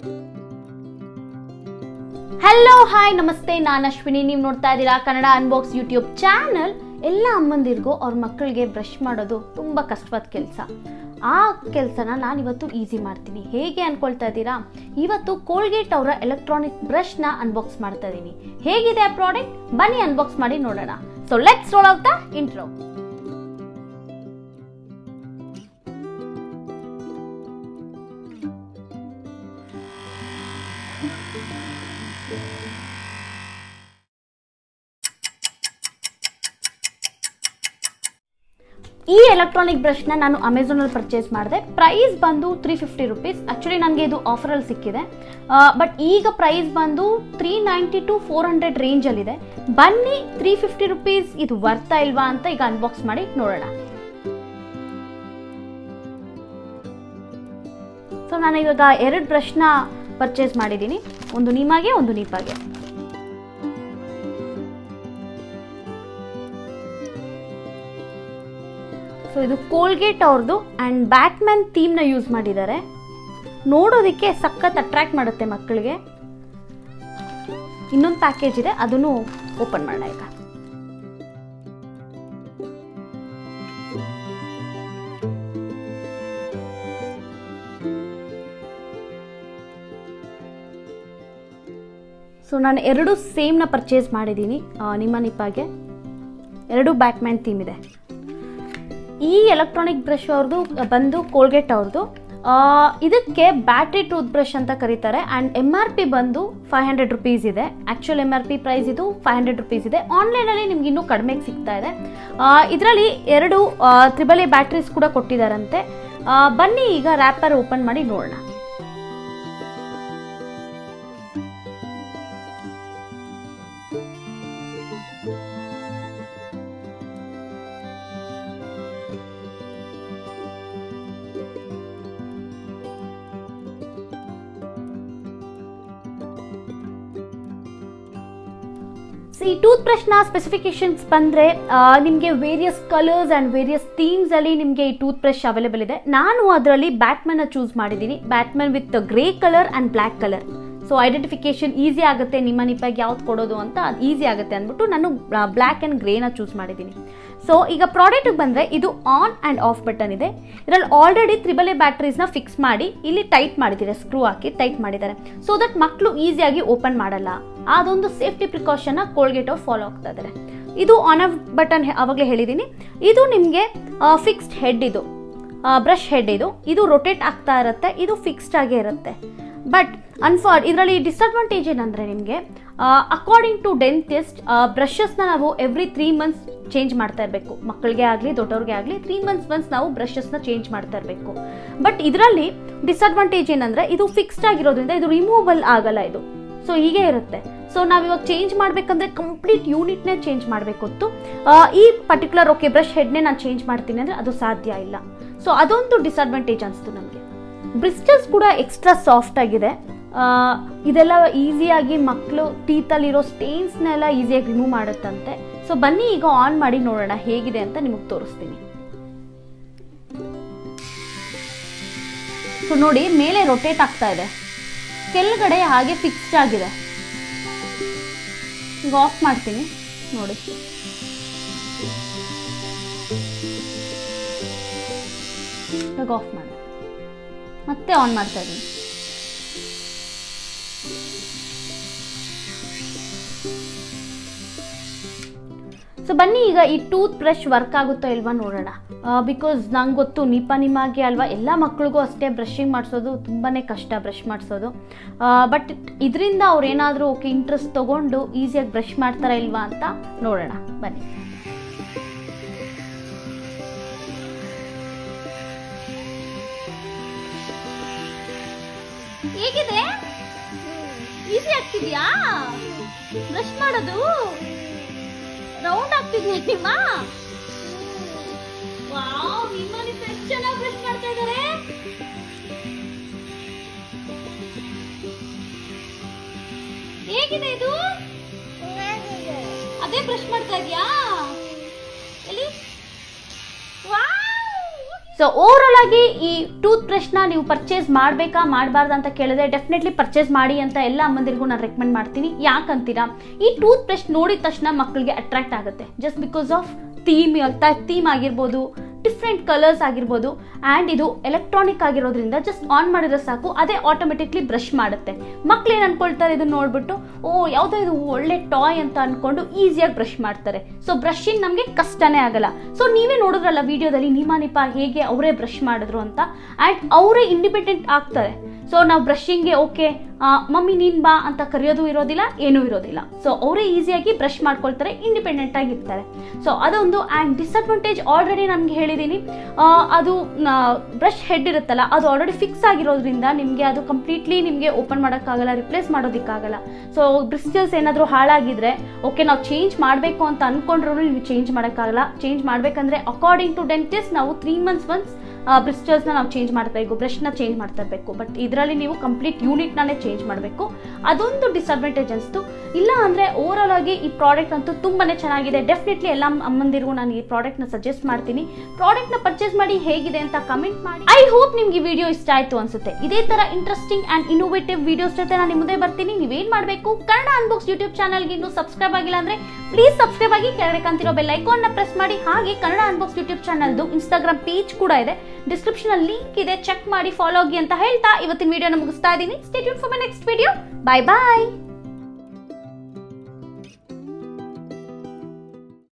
hello hi ನಮಸ್ತೆ ನಾನು ಅಶ್ವಿನಿ ನೀವು ನೋಡ್ತಾ ಇದ್ದೀರಾ ಕನ್ನಡ ಅನ್ಬಾಕ್ಸ್ ಯೂಟ್ಯೂಬ್ ಚಾನಲ್ ಎಲ್ಲ ಅಮ್ಮಂದಿರಿಗೂ ಅವ್ರ ಮಕ್ಕಳಿಗೆ ಬ್ರಷ್ ಮಾಡೋದು ತುಂಬ ಕಷ್ಟವಾದ ಕೆಲಸ ಆ ಕೆಲಸನ ನಾನು ಇವತ್ತು ಈಸಿ ಮಾಡ್ತೀನಿ ಹೇಗೆ ಅನ್ಕೊಳ್ತಾ ಇದ್ದೀರಾ ಇವತ್ತು ಕೋಲ್ಗೇಟ್ ಅವರ ಎಲೆಕ್ಟ್ರಾನಿಕ್ ಬ್ರಷ್ನ ಅನ್ಬಾಕ್ಸ್ ಮಾಡ್ತಾ ಇದ್ದೀನಿ ಹೇಗಿದೆ ಆ ಪ್ರಾಡಕ್ಟ್ ಬನ್ನಿ ಅನ್ಬಾಕ್ಸ್ ಮಾಡಿ ನೋಡೋಣ so let's roll out the intro ಈ ಎಲೆಕ್ಟ್ರಾನಿಕ್ ಬ್ರಷ್ನ ನಾನು ಅಮೆಝಾನಲ್ಲಿ ಪರ್ಚೇಸ್ ಮಾಡಿದೆ ಪ್ರೈಸ್ ಬಂದು ತ್ರೀ ಫಿಫ್ಟಿ ರುಪೀಸ್ ಆ್ಯಕ್ಚುಲಿ ನನಗೆ ಇದು ಆಫರಲ್ಲಿ ಸಿಕ್ಕಿದೆ ಬಟ್ ಈಗ ಪ್ರೈಸ್ ಬಂದು three ninety to four hundred ರೇಂಜಲ್ಲಿದೆ ಬನ್ನಿ ತ್ರೀ ಫಿಫ್ಟಿ ರುಪೀಸ್ ಇದು ವರ್ತಾ ಇಲ್ವಾ ಅಂತ ಈಗ ಅನ್ಬಾಕ್ಸ್ ಮಾಡಿ ನೋಡೋಣ ಸೊ ನಾನು ಇವಾಗ ಎರಡು ಬ್ರಷ್ನ ಪರ್ಚೇಸ್ ಮಾಡಿದ್ದೀನಿ ಒಂದು ನಿಮಗೆ ಒಂದು ನೀಪಾಗೆ ಸೊ ಇದು ಕೋಲ್ಗೇಟ್ ಅವ್ರದ್ದು ಆ್ಯಂಡ್ ಬ್ಯಾಟ್ಮ್ಯಾನ್ ಥೀಮ್ನ ಯೂಸ್ ಮಾಡಿದ್ದಾರೆ ನೋಡೋದಕ್ಕೆ ಸಖತ್ ಅಟ್ರಾಕ್ಟ್ ಮಾಡುತ್ತೆ ಮಕ್ಕಳಿಗೆ ಇನ್ನೊಂದು ಪ್ಯಾಕೇಜ್ ಇದೆ ಅದನ್ನು ಓಪನ್ ಮಾಡೋಣ ಈಗ ಸೊ ನಾನು ಎರಡು ಸೇಮ್ನ ಪರ್ಚೇಸ್ ಮಾಡಿದ್ದೀನಿ ಆ, ನಿಮ್ಮ ನಿಪ್ಪಾಗೆ ಎರಡು ಬ್ಯಾಟ್ಮ್ಯಾನ್ ಥೀಮ್ ಇದೆ ಈ ಎಲೆಕ್ಟ್ರಾನಿಕ್ ಬ್ರಷ್ ಅವ್ರದ್ದು ಬಂದು ಕೋಲ್ಗೇಟ್ ಅವ್ರದ್ದು ಆ, ಇದಕ್ಕೆ ಬ್ಯಾಟ್ರಿ ಟೂತ್ ಬ್ರಷ್ ಅಂತ ಕರೀತಾರೆ ಆ್ಯಂಡ್ ಎಮ್ ಆರ್ ಪಿ ಬಂದು ಫೈವ್ ಹಂಡ್ರೆಡ್ ರುಪೀಸ್ ಇದೆ actual M R P price ಇದು ಫೈವ್ ಹಂಡ್ರೆಡ್ ರುಪೀಸ್ ಇದೆ ಆನ್ಲೈನಲ್ಲಿ ನಿಮ್ಗೆ ಇನ್ನೂ ಕಡಿಮೆಗೆ ಸಿಗ್ತಾ ಇದೆ ಇದರಲ್ಲಿ ಎರಡು ತ್ರಿಬಲ್ ಎ ಬ್ಯಾಟ್ರೀಸ್ ಕೂಡ ಕೊಟ್ಟಿದ್ದಾರಂತೆ ಆ, ಬನ್ನಿ ಈಗ ರ್ಯಾಪರ್ ಓಪನ್ ಮಾಡಿ ನೋಡೋಣ ಈ ಟೂತ್ ಬ್ರಷ್ನ ಸ್ಪೆಸಿಫಿಕೇಶನ್ಸ್ ಬಂದರೆ ನಿಮಗೆ ವೇರಿಯಸ್ ಕಲರ್ಸ್ ಆ್ಯಂಡ್ ವೇರಿಯಸ್ ಥೀಮ್ಸಲ್ಲಿ ನಿಮಗೆ ಈ ಟೂತ್ ಬ್ರಷ್ ಅವೈಲೇಬಲ್ ಇದೆ ನಾನು ಅದರಲ್ಲಿ ಬ್ಯಾಟ್ಮನ್ನ ಚೂಸ್ ಮಾಡಿದ್ದೀನಿ Batman with grey colour and black colour so identification easy ಆಗುತ್ತೆ ನಿಮ್ಮ ನಿಪ್ಪಾಗಿ ಯಾವ್ದು ಕೊಡೋದು ಅಂತ ಅದು ಈಸಿ ಆಗುತ್ತೆ ಅಂದ್ಬಿಟ್ಟು ನಾನು ಬ್ಲ್ಯಾಕ್ ಆ್ಯಂಡ್ ಗ್ರೇನ ಚೂಸ್ ಮಾಡಿದ್ದೀನಿ ಸೊ ಈಗ ಪ್ರಾಡಕ್ಟಿಗೆ ಬಂದರೆ ಇದು ಆನ್ ಆ್ಯಂಡ್ ಆಫ್ ಬಟನ್ ಇದೆ ಇದರಲ್ಲಿ ಆಲ್ರೆಡಿ ತ್ರಿಬಲ್ ಎ ಬ್ಯಾಟ್ರೀಸ್ನ ಫಿಕ್ಸ್ ಮಾಡಿ ಇಲ್ಲಿ ಟೈಟ್ ಮಾಡಿದ್ದಾರೆ ಸ್ಕ್ರೂ ಹಾಕಿ ಟೈಟ್ ಮಾಡಿದ್ದಾರೆ ಸೊ ದಟ್ ಮಕ್ಕಳು ಈಸಿಯಾಗಿ ಓಪನ್ ಮಾಡಲ್ಲ ಅದೊಂದು ಸೇಫ್ಟಿ ಪ್ರಿಕಾಷನ್ನ ಕೋಲ್ಗೇಟ್ ಅವ್ರು ಫಾಲೋ ಆಗ್ತಾ ಇದ್ದಾರೆ ಇದು ಆನ್ ಆಫ್ ಬಟನ್ ಆವಾಗಲೇ ಹೇಳಿದ್ದೀನಿ ಇದು ನಿಮಗೆ ಫಿಕ್ಸ್ಡ್ ಹೆಡ್ ಇದು ಬ್ರಷ್ ಹೆಡ್ ಇದು ಇದು ರೊಟೇಟ್ ಆಗ್ತಾ ಇರುತ್ತೆ ಇದು ಫಿಕ್ಸ್ಡ್ ಆಗೇ ಇರುತ್ತೆ ಬಟ್ ಅನ್ಫಾರ್ ಇದರಲ್ಲಿ ಡಿಸಡ್ವಾಂಟೇಜ್ ಏನಂದರೆ ನಿಮಗೆ ಅಕಾರ್ಡಿಂಗ್ ಟು ಡೆಂಟಿಸ್ಟ್ ಬ್ರಷಸ್ನ ನಾವು ಎವ್ರಿ ತ್ರೀ ಮಂತ್ಸ್ ಚೇಂಜ್ ಮಾಡ್ತಾ ಇರಬೇಕು ಮಕ್ಕಳಿಗೆ ಆಗಲಿ ದೊಡ್ಡವ್ರಿಗೆ ಆಗಲಿ ತ್ರೀ ಮಂತ್ಸ್ ಮಂತ್ಸ್ ನಾವು ಬ್ರಷಸ್ನ ಚೇಂಜ್ ಮಾಡ್ತಾ ಇರಬೇಕು ಬಟ್ ಇದರಲ್ಲಿ ಡಿಸಡ್ವಾಂಟೇಜ್ ಏನಂದರೆ ಇದು ಫಿಕ್ಸ್ಡ್ ಆಗಿರೋದ್ರಿಂದ ಇದು ರಿಮೂವಬಲ್ ಆಗಲ್ಲ ಇದು ಸೊ ಹೀಗೆ ಇರುತ್ತೆ ಸೊ ನಾವಿವಾಗ ಚೇಂಜ್ ಮಾಡಬೇಕಂದ್ರೆ ಕಂಪ್ಲೀಟ್ ಯೂನಿಟ್ನೇ ಚೇಂಜ್ ಮಾಡಬೇಕೊತ್ತು ಈ ಪರ್ಟಿಕ್ಯುಲರ್ ಓಕೆ ಬ್ರಷ್ ಹೆಡ್ನೇ ನಾನು ಚೇಂಜ್ ಮಾಡ್ತೀನಿ ಅಂದರೆ ಅದು ಸಾಧ್ಯ ಇಲ್ಲ ಸೊ ಅದೊಂದು ಡಿಸಡ್ವಾಂಟೇಜ್ ಅನಿಸ್ತು ನನಗೆ ಬ್ರಿಸ್ಟಲ್ಸ್ ಕೂಡ ಎಕ್ಸ್ಟ್ರಾ ಸಾಫ್ಟ್ ಆಗಿದೆ ಆ, ಇದೆಲ್ಲ ಈಸಿಯಾಗಿ ಮಕ್ಕಳು ಟೀತಲ್ಲಿರೋ ಸ್ಟೇನ್ಸ್ನೆಲ್ಲ ಈಸಿಯಾಗಿ ರಿಮೂವ್ ಮಾಡುತ್ತಂತೆ ಸೊ ಬನ್ನಿ ಈಗ ಆನ್ ಮಾಡಿ ನೋಡೋಣ ಹೇಗಿದೆ ಅಂತ ನಿಮಗೆ ತೋರಿಸ್ತೀನಿ ಸೊ ನೋಡಿ ಮೇಲೆ ರೊಟೇಟ್ ಆಗ್ತಾ ಇದೆ ಕೆಳಗಡೆ ಹಾಗೆ ಫಿಕ್ಸ್ಡ್ ಆಗಿದೆ ಈಗ ಆಫ್ ಮಾಡ್ತೀನಿ ನೋಡಿ ಇವಾಗ ಆಫ್ ಮಾಡಿ ಮತ್ತೆ ಆನ್ ಮಾಡ್ತಾ ಇದ್ದೀನಿ ಸೊ ಬನ್ನಿ ಈಗ ಈ ಟೂತ್ ಬ್ರಷ್ ವರ್ಕ್ ಆಗುತ್ತೋ ಇಲ್ವಾ ನೋಡೋಣ ಬಿಕಾಸ್ ನಂಗೆ ಗೊತ್ತು ನಿಪ ನಿಮಗೆ ಅಲ್ವಾ ಎಲ್ಲ ಮಕ್ಳಿಗೂ ಅಷ್ಟೇ ಬ್ರಷಿಂಗ್ ಮಾಡಿಸೋದು ತುಂಬಾ ಕಷ್ಟ ಬ್ರಷ್ ಮಾಡಿಸೋದು ಬಟ್ ಇದರಿಂದ ಅವ್ರು ಏನಾದರೂ ಓಕೆ ಇಂಟ್ರೆಸ್ಟ್ ತೊಗೊಂಡು ಈಸಿಯಾಗಿ ಬ್ರಷ್ ಮಾಡ್ತಾರಾ ಇಲ್ವಾ ಅಂತ ನೋಡೋಣ ಬನ್ನಿ ಹೇಗಿದೆ ಈಸಿ ಆಗ್ತಿದ್ಯಾ ಬ್ರಷ್ ಮಾಡೋದು ರೌಂಡ್ ಆಗ್ತಿದ್ಯಾ ನಿಮ್ಮ ವಾವ್ ನಿಮ್ಮ ಎಷ್ಟು ಚೆನ್ನಾಗಿ ಬ್ರಷ್ ಮಾಡ್ತಾ ಇದ್ದಾರೆ ಹೇಗಿದೆ ಇದು ಅದೇ ಬ್ರಷ್ ಮಾಡ್ತಾ ಇದ್ಯಾ ಎಲ್ಲಿ ವಾವ್ ಸೊ ಓವರಾಲ್ ಆಗಿ ಈ ಟೂತ್ ಬ್ರಷ್ನ ನೀವು ಪರ್ಚೇಸ್ ಮಾಡಬೇಕಾ ಮಾಡಬಾರ್ದು ಅಂತ ಕೇಳಿದ್ರೆ ಡೆಫಿನೆಟ್ಲಿ ಪರ್ಚೇಸ್ ಮಾಡಿ ಅಂತ ಎಲ್ಲ ಅಮ್ಮಂದಿರಿಗೂ ನಾನು ರೆಕಮೆಂಡ್ ಮಾಡ್ತೀನಿ ಯಾಕಂತೀರಾ ಈ ಟೂತ್ ಬ್ರಷ್ ನೋಡಿದ ತಕ್ಷಣ ಮಕ್ಕಳಿಗೆ ಅಟ್ರಾಕ್ಟ್ ಆಗುತ್ತೆ just because of theme theme ಆಗಿರ್ಬೋದು ಡಿಫ್ರೆಂಟ್ ಕಲರ್ಸ್ ಆಗಿರ್ಬೋದು ಆ್ಯಂಡ್ ಇದು ಎಲೆಕ್ಟ್ರಾನಿಕ್ ಆಗಿರೋದ್ರಿಂದ ಜಸ್ಟ್ ಆನ್ ಮಾಡಿದ್ರೆ ಸಾಕು ಅದೇ ಆಟೋಮೆಟಿಕ್ಲಿ ಬ್ರಷ್ ಮಾಡುತ್ತೆ ಮಕ್ಳು ಏನು ಅನ್ಕೊಳ್ತಾರೆ ಇದನ್ನ ನೋಡ್ಬಿಟ್ಟು ಓ ಯಾವುದೋ ಇದು ಒಳ್ಳೆ ಟಾಯ್ ಅಂತ ಅನ್ಕೊಂಡು ಈಸಿಯಾಗಿ ಬ್ರಷ್ ಮಾಡ್ತಾರೆ ಸೊ ಬ್ರಷಿಂಗ್ ನಮಗೆ ಕಷ್ಟನೇ ಆಗಲ್ಲ ಸೊ ನೀವೇ ನೋಡಿದ್ರಲ್ಲ ವಿಡಿಯೋದಲ್ಲಿ ನಿಮ್ಮ ನಿಪ ಹೇಗೆ ಅವರೇ ಬ್ರಷ್ ಮಾಡಿದ್ರು ಅಂತ ಆ್ಯಂಡ್ ಅವರೇ ಇಂಡಿಪೆಂಡೆಂಟ್ ಆಗ್ತಾರೆ ಸೊ ನಾವು ಬ್ರಷಿಂಗ್ಗೆ ಓಕೆ ಮಮ್ಮಿ ನೀನ್ ಬಾ ಅಂತ ಕರೆಯೋದು ಇರೋದಿಲ್ಲ ಏನೂ ಇರೋದಿಲ್ಲ ಸೊ ಅವರೇ ಈಸಿಯಾಗಿ ಬ್ರಷ್ ಮಾಡ್ಕೊಳ್ತಾರೆ ಇಂಡಿಪೆಂಡೆಂಟ್ ಆಗಿರ್ತಾರೆ ಸೊ ಅದೊಂದು ಆ್ಯಂಡ್ ಡಿಸಡ್ವಾಂಟೇಜ್ ಆಲ್ರೆಡಿ ನನಗೆ ಹೇಳಿದ್ದೀನಿ ಆ, ಅದು ಬ್ರಷ್ ಹೆಡ್ ಇರುತ್ತಲ್ಲ ಅದು ಆಲ್ರೆಡಿ ಫಿಕ್ಸ್ ಆಗಿರೋದ್ರಿಂದ ನಿಮಗೆ ಅದು ಕಂಪ್ಲೀಟ್ಲಿ ನಿಮಗೆ ಓಪನ್ ಮಾಡೋಕ್ಕಾಗಲ್ಲ ರಿಪ್ಲೇಸ್ ಮಾಡೋದಕ್ಕಾಗಲ್ಲ ಸೊ ಬ್ರಿಸ್ಟಲ್ಸ್ ಏನಾದರೂ ಹಾಳಾಗಿದ್ರೆ ಓಕೆ ನಾವು ಚೇಂಜ್ ಮಾಡಬೇಕು ಅಂತ ಅಂದ್ಕೊಂಡ್ರೂ ನೀವು ಚೇಂಜ್ ಮಾಡೋಕ್ಕಾಗಲ್ಲ ಚೇಂಜ್ ಮಾಡಬೇಕಂದ್ರೆ ಅಕಾರ್ಡಿಂಗ್ ಟು ಡೆಂಟಿಸ್ಟ್ ನಾವು ತ್ರೀ ಮಂತ್ಸ್ ಒನ್ಸ್ ಬ್ರಿಸ್ಟಲ್ಸ್ನ ನಾವು ಚೇಂಜ್ ಮಾಡಬೇಕು ಬ್ರಷ್ನ ಚೇಂಜ್ ಮಾಡ್ತಾ ಇರಬೇಕು ಬಟ್ ಇದರಲ್ಲಿ ನೀವು ಕಂಪ್ಲೀಟ್ ಯೂನಿಟ್ನೇ ಚೇಂಜ್ ಮಾಡಬೇಕು ಅದೊಂದು ಡಿಸಡ್ವಾಂಟೇಜ್ ಅನಿಸ್ತು ಇಲ್ಲ ಅಂದರೆ ಓವರಾಲ್ ಆಗಿ ಈ ಪ್ರಾಡಕ್ಟ್ ಅಂತೂ ತುಂಬಾ ಚೆನ್ನಾಗಿದೆ ಡೆಫಿನೆಟ್ಲಿ ಎಲ್ಲ ಅಮ್ಮಂದಿರಿಗೂ ನಾನು ಈ ಪ್ರಾಡಕ್ಟ್ನ ಸಜೆಸ್ಟ್ ಮಾಡ್ತೀನಿ ಪ್ರಾಡಕ್ಟ್ನ ಪರ್ಚೇಸ್ ಮಾಡಿ ಹೇಗಿದೆ ಅಂತ ಕಮೆಂಟ್ ಮಾಡಿ ಐ ಹೋಪ್ ನಿಮ್ಗೆ ಈ ವಿಡಿಯೋ ಇಷ್ಟ ಆಯಿತು ಅನ್ಸುತ್ತೆ ಇದೇ ಥರ ಇಂಟ್ರೆಸ್ಟಿಂಗ್ ಆ್ಯಂಡ್ ಇನೋವೇಟಿವ್ ವಿಡಿಯೋಸ್ ಜೊತೆ ನಾನು ನಿಮ್ಮ ಮುಂದೆ ಬರ್ತೀನಿ ನೀವೇನು ಮಾಡಬೇಕು ಕನ್ನಡ ಅನ್ಬಾಕ್ಸ್ ಯೂಟ್ಯೂಬ್ ಚಾನಲ್ಗೆ ಇನ್ನೂ ಸಬ್ಸ್ಕ್ರೈಬ್ ಆಗಿಲ್ಲ ಅಂದರೆ ಪ್ಲೀಸ್ ಸಬ್ಸ್ಕ್ರೈಬ್ ಆಗಿ ಕೆಳಗಡೆ ಕಾಣ್ತಿರೋ ಬೆಲ್ ಐಕಾನ್ನ ಪ್ರೆಸ್ ಮಾಡಿ ಹಾಗೆ ಕನ್ನಡ ಅನ್ಬಾಕ್ಸ್ ಯೂಟ್ಯೂಬ್ ಚಾನಲ್ದು ಇನ್ಸ್ಟಾಗ್ರಾಮ್ ಪೇಜ್ ಕೂಡ ಇದೆ ಡಿಸ್ಕ್ರಿಪ್ಷನ್ ಅಲ್ಲಿ ಲಿಂಕ್ ಇದೆ ಚೆಕ್ ಮಾಡಿ ಫಾಲೋ ಆಗಿ ಅಂತ ಹೇಳ್ತಾ ಇವತ್ತಿನ ವಿಡಿಯೋನ ಮುಗಿಸ್ತಾ ಇದ್ದೀನಿ stay tune for my next video bye bye